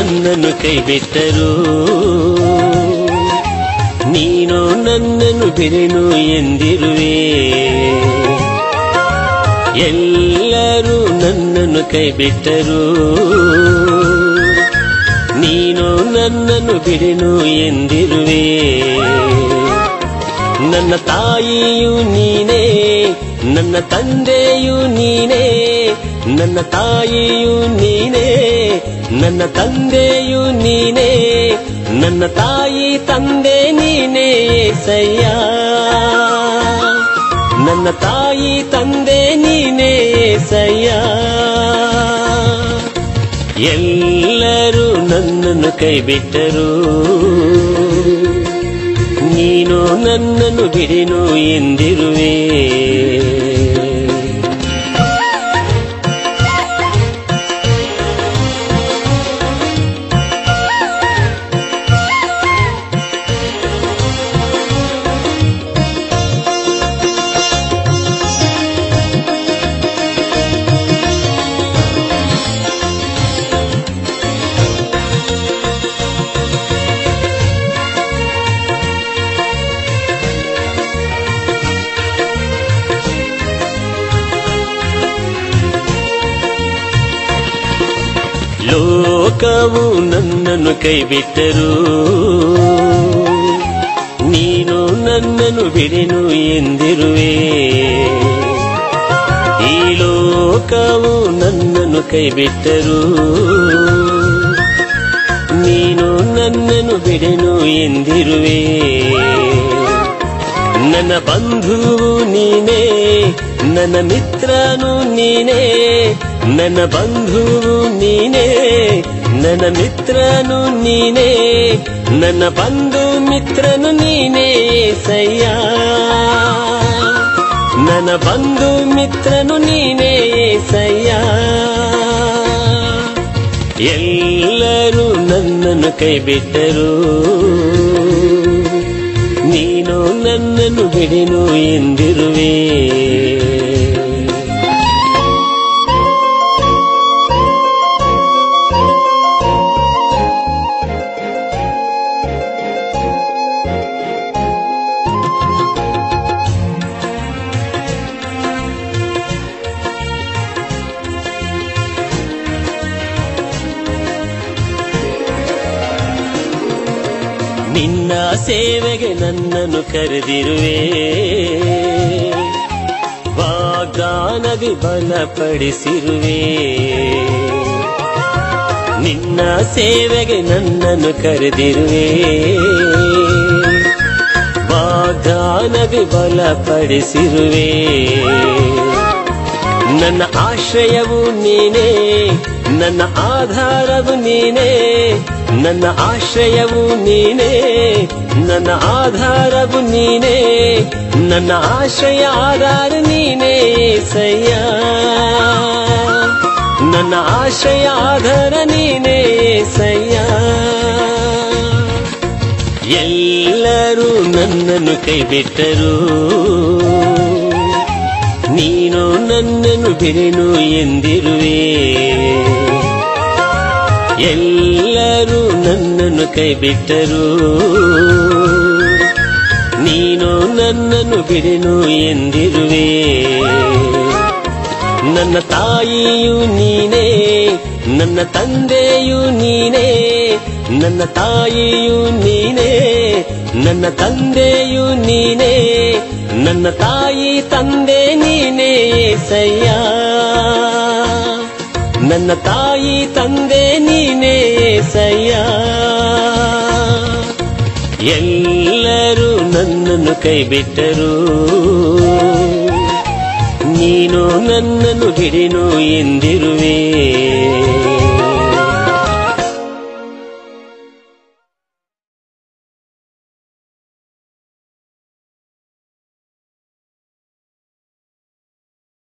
ನನ್ನನ್ನು ಕೈಬಿಟ್ಟರು ನೀನು ನನ್ನನ್ನು ಬಿರೆನು ಎಂದಿರುವೆ ಎಲ್ಲರೂ ನನ್ನನ್ನು ಕೈಬಿಟ್ಟರು ನೀನು ನನ್ನನ್ನು ಬಿಡೆನು ಎಂದಿರುವೆ ನನ್ನ ತಾಯಿಯು ನೀನೇ ನನ್ನ ತಂದೆಯು ನೀನೇ ನನ್ನ ತಾಯಿಯು ನೀನೇ ನನ್ನ ತಂದೆಯು ನೀನೇ ನನ್ನ ತಾಯಿ ತಂದೆ ನೀನೇ ಸಯ್ಯ ನನ್ನ ತಾಯಿ ತಂದೆ ನೀನೇ ಸಯ್ಯ ಎಲ್ಲರೂ ನನ್ನನ್ನು ಕೈಬಿಟ್ಟರು ನೀನು ನನ್ನನ್ನು ಬಿಡೆನು ಎಂದಿರುವೆ ಲೋಕವು ನನ್ನನ್ನು ಕೈಬಿಟ್ಟರು ನೀನು ನನ್ನನ್ನು ಬಿಡೆನು ಎಂದಿರುವೆ ಈ ಲೋಕವು ನನ್ನನ್ನು ಕೈಬಿಟ್ಟರು ನೀನು ನನ್ನನ್ನು ಬಿಡೆನು ಎಂದಿರುವೆ ನನ್ನ ಬಂಧುವು ನೀನೇ ನನ್ನ ಮಿತ್ರನು ನೀನೇ ನನ್ನ ಬಂಧುವು ನೀನೇ ನನ್ನ ಮಿತ್ರನು ನೀನೇ ನನ್ನ ಬಂಧು ಮಿತ್ರನು ನೀನೇ ಸಯ್ಯ ನನ್ನ ಬಂಧು ಮಿತ್ರನು ನೀನೇ ಸಯ್ಯ ಎಲ್ಲರೂ ನನ್ನನ್ನು ಕೈಬಿಟ್ಟರು ನೀನು ನನ್ನನ್ನು ಬಿಡೆನು ಎಂದಿರುವೆ ನಿನ್ನ ಸೇವೆಗೆ ನನ್ನನ್ನು ಕರೆದಿರುವೆ ವಾಗ್ದಾನದಿ ಬಲಪಡಿಸಿರುವೆ ನಿನ್ನ ಸೇವೆಗೆ ನನ್ನನ್ನು ಕರೆದಿರುವೆ ವಾಗ್ದಾನದಿ ಬಲಪಡಿಸಿರುವೆ ನನ್ನ ಆಶ್ರಯವು ನೀನೇ ನನ್ನ ಆಧಾರವು ನೀನೇ ನನ್ನ ಆಶ್ರಯವು ನೀನೇ ನನ್ನ ಆಧಾರವು ನೀನೇ ನನ್ನ ಆಶ್ರಯ ಆಧಾರ ನೀನೇ ಸಯ್ಯ ನನ್ನ ಆಶ್ರಯ ಆಧಾರ ನೀನೇ ಸಯ್ಯ ಎಲ್ಲರೂ ನನ್ನನ್ನು ಕೈಬಿಟ್ಟರು ನೀನು ನನ್ನನ್ನು ಬಿಡೆನು ಎಂದಿರುವೆ ಎಲ್ಲರೂ ನನ್ನನ್ನು ಕೈಬಿಟ್ಟರು ನೀನು ನನ್ನನ್ನು ಬಿಡೆನು ಎಂದಿರುವೆ ನನ್ನ ತಾಯಿಯು ನೀನೇ ನನ್ನ ತಂದೆಯು ನೀನೇ ನನ್ನ ತಾಯಿಯು ನೀನೇ ನನ್ನ ತಂದೆಯು ನೀನೇ ನನ್ನ ತಾಯಿ ತಂದೆ ನೀನೇ ಸಯ್ಯ ನನ್ನ ತಾಯಿ ತಂದೆ ನೀನೇ ಸಯ್ಯ ಎಲ್ಲರೂ ನನ್ನನ್ನು ಕೈಬಿಟ್ಟರು ನೀನು ನನ್ನನ್ನು ಬಿಡೆನು ಎಂದಿರುವೆ